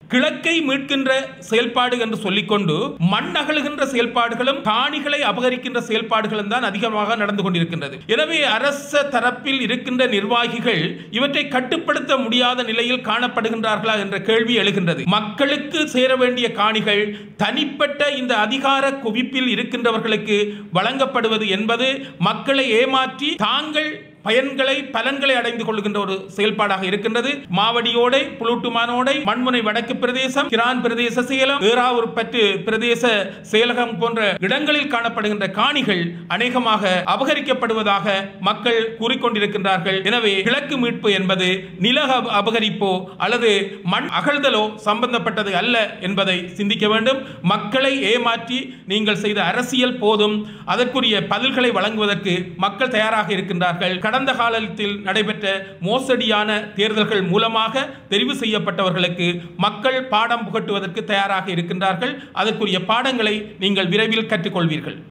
கிழக்கை மீட்கின்ற செயல்பாடு என்று சொல்லிக்கொண்டு மண் அகழுகின்ற செயல்பாடுகளும் காணிகளை அபகரிக்கின்ற செயல்பாடுகளும் தான் அதிகமாக நடந்து கொண்டிருக்கின்றது எனவே அரச தரப்பில் இருக்கின்ற நிர்வாகிகள் இவற்றை கட்டுப்படுத்த முடியாத நிலையில் காணப்படுகின்றார்களா என்ற கேள்வி எழுகின்றது மக்களுக்கு சேர வேண்டிய காணிகள் தனிப்பட்ட இந்த அதிகார குவிப்பில் இருக்கின்றவர்களுக்கு வழங்கப்படுவது என்பது மக்களை ஏமாற்றி தாங்கள் பயன்களை பலன்களை அடைந்து கொள்கின்ற ஒரு செயல்பாடாக இருக்கின்றது மாவடியோடை புளூட்டுமானோடை மண்முனை வடக்கு பிரதேசம் கிரான் பிரதேச செயலம் ஏறாவூர் பற்று பிரதேச செயலகம் போன்ற இடங்களில் காணப்படுகின்ற காணிகள் அநேகமாக அபகரிக்கப்படுவதாக மக்கள் கூறிக்கொண்டிருக்கின்றார்கள் எனவே கிழக்கு மீட்பு என்பது நில அப- அபகரிப்போ அல்லது மண் அகழ்தலோ சம்பந்தப்பட்டது அல்ல என்பதை சிந்திக்க வேண்டும் மக்களை ஏமாற்றி நீங்கள் செய்த அரசியல் போதும் அதற்குரிய பதில்களை வழங்குவதற்கு மக்கள் தயாராக இருக்கின்றார்கள் கடந்த காலத்தில் நடைபெற்ற மோசடியான தேர்தல்கள் மூலமாக தெரிவு செய்யப்பட்டவர்களுக்கு மக்கள் பாடம் புகட்டுவதற்கு தயாராக இருக்கின்றார்கள் அதற்குரிய பாடங்களை நீங்கள் விரைவில் கற்றுக்கொள்வீர்கள்